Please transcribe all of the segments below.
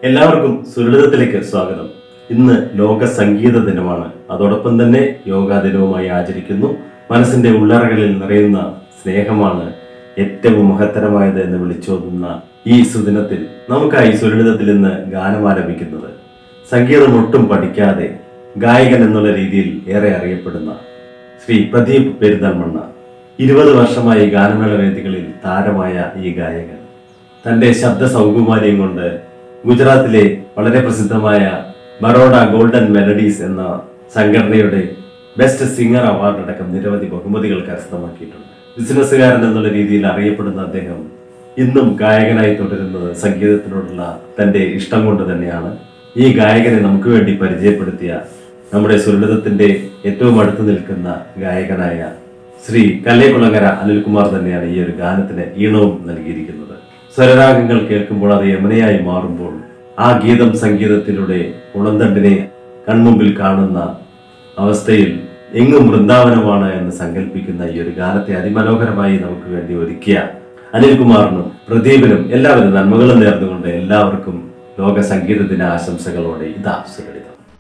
എല്ലാവർക്കും സുരളിതത്തിലേക്ക് സ്വാഗതം ഇന്ന് ലോക സംഗീത ദിനമാണ് അതോടൊപ്പം തന്നെ യോഗാ ദിനവുമായി ആചരിക്കുന്നു മനസ്സിന്റെ ഉള്ളറകളിൽ നിറയുന്ന സ്നേഹമാണ് ഏറ്റവും മഹത്തരമായത് എന്ന് വിളിച്ചോതുന്ന ഈ സുദിനത്തിൽ നമുക്കായി സുരളിതത്തിൽ ഇന്ന് ഗാനം ആലപിക്കുന്നത് സംഗീതം ഒട്ടും പഠിക്കാതെ ഗായകൻ എന്നുള്ള രീതിയിൽ ഏറെ അറിയപ്പെടുന്ന ശ്രീ പ്രദീപ് പെരുന്തൽമണ്ണ ഇരുപത് വർഷമായി ഗാനമേള വേദികളിൽ താരമായ ഈ ഗായകൻ തന്റെ ശബ്ദ സൗകുമാര്യം കൊണ്ട് ഗുജറാത്തിലെ വളരെ പ്രസിദ്ധമായ ബറോഡ ഗോൾഡൻ മെലഡീസ് എന്ന സംഘടനയുടെ ബെസ്റ്റ് സിംഗർ അവാർഡ് അടക്കം നിരവധി ബഹുമതികൾ കരസ്ഥമാക്കിയിട്ടുണ്ട് ബിസിനസ്സുകാരൻ എന്നുള്ള രീതിയിൽ അറിയപ്പെടുന്ന അദ്ദേഹം ഇന്നും ഗായകനായി തുടരുന്നത് സംഗീതത്തിനോടുള്ള തന്റെ ഇഷ്ടം കൊണ്ട് തന്നെയാണ് ഈ ഗായകനെ നമുക്ക് വേണ്ടി പരിചയപ്പെടുത്തിയ നമ്മുടെ സുരളിതത്തിന്റെ ഏറ്റവും അടുത്ത് നിൽക്കുന്ന ഗായകനായ ശ്രീ കല്ലേക്കുളങ്ങര അനിൽകുമാർ തന്നെയാണ് ഈ ഒരു ഗാനത്തിന് ഈണവും നൽകിയിരിക്കുന്നത് സ്വരരാഗങ്ങൾ കേൾക്കുമ്പോൾ അത് യമനയായി മാറുമ്പോൾ ആ ഗീതം സംഗീതത്തിലൂടെ ഉണന്തണ്ടിനെ കൺമുമ്പിൽ കാണുന്ന അവസ്ഥയിൽ എങ്ങും വൃന്ദാവനമാണ് എന്ന് സങ്കല്പിക്കുന്ന ഈ ഒരു ഗാനത്തെ അതിമനോഹരമായി നമുക്ക് വേണ്ടി ഒരുക്കിയ അനിൽകുമാറിനും പ്രദീപിനും എല്ലാവരും നന്മകളും നേർന്നുകൊണ്ട് എല്ലാവർക്കും ലോക സംഗീത ദിന ആശംസകളോടെ ഇതാ സുരളിതം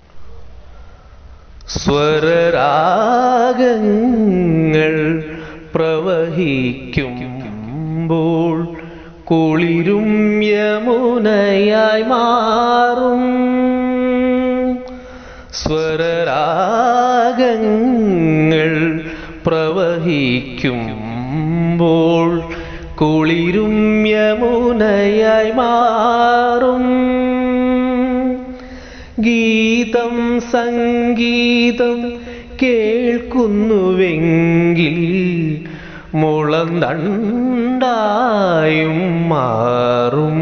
സ്വരരാഗങ്ങൾ പ്രവഹിക്കുമ്പോൾ കുളിരും യമുനയായി മാറും സ്വരരാഗങ്ങൾ പ്രവഹിക്കുമ്പോൾ കുളിരും യമുനയായി മാറും ഗീതം സംഗീതം കേൾക്കുന്നുവെങ്കിൽ മുളന്തണ്ടായും മാറും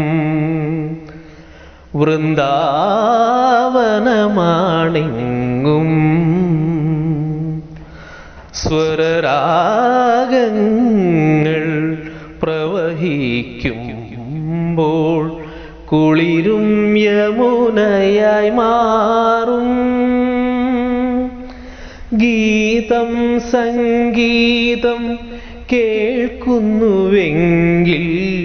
വൃന്ദാവനമാണെങ്കും സ്വരരാഗങ്ങൾ പ്രവഹിക്കുമ്പോൾ കുളിരും യമുനയായി മാറും ഗീതം സംഗീതം കേൾക്കുന്നുവെങ്കിൽ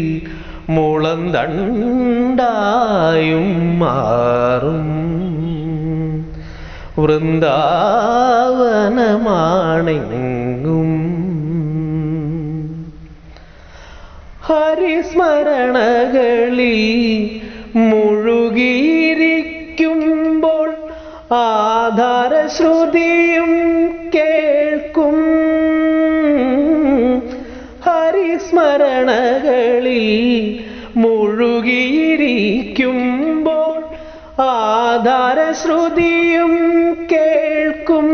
മുളന്തണ്ടായും മാറും വൃന്ദാവനമാണെങ്കും ഹരിസ്മരണകളിൽ മുഴുകിയിരിക്കുമ്പോൾ ആധാരശ്രുതിയും കേൾക്കും ഹരിസ്മരണകളിൽ മുഴുകിയിരിക്കുമ്പോൾ ആധാരശ്രുതിയും കേൾക്കും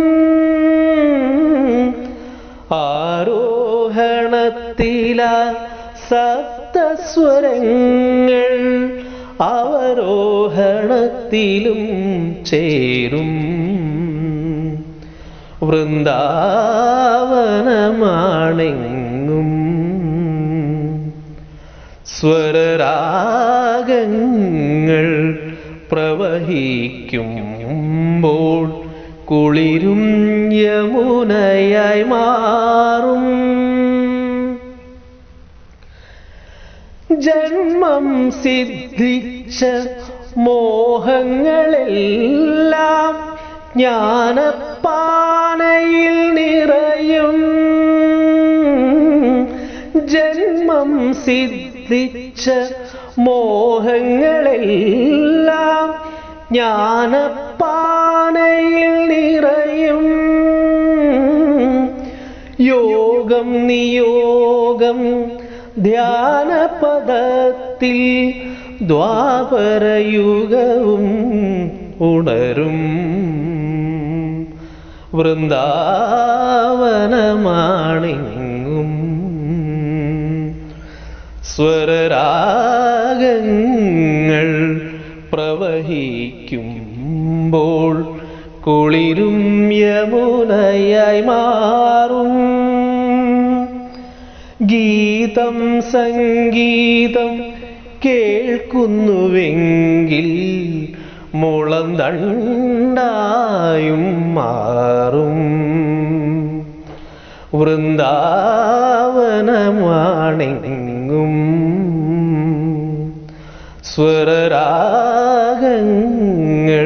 ആരോഹണത്തില സപ്തസ്വരങ്ങൾ അവരോഹണത്തിലും ചേരും വൃന്ദാവനമാണെങ്ങും സ്വരരാഗങ്ങൾ പ്രവഹിക്കുമ്പോൾ കുളിരും യമുനയായി മാറും ജന്മം സിദ്ധിച്ച മോഹങ്ങളെല്ലാം ജ്ഞാനപ്പാനയിൽ നിറയും ജന്മം സിദ്ധിച്ച മോഹങ്ങളെല്ലാം ജ്ഞാനപ്പാനയിൽ നിറയും യോഗം നിയോഗം ധ്യാനപദത്തിൽ ദ്വാപരയുഗവും ഉണരും വൃന്ദാവനമാണെങ്കും സ്വരരാഗങ്ങൾ പ്രവഹിക്കുമ്പോൾ കുളിരും യമുനയായി മാറും ഗീതം സംഗീതം കേൾക്കുന്നുവെങ്കിൽ മുളന്തണ്ടായും മാറും വൃന്ദാവനമാണെങ്കും സ്വരരാഗങ്ങൾ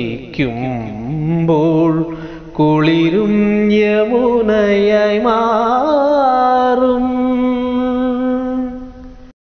പ്രവഹിക്കുമ്പോൾ കുളിരും യമുനയായി മാറും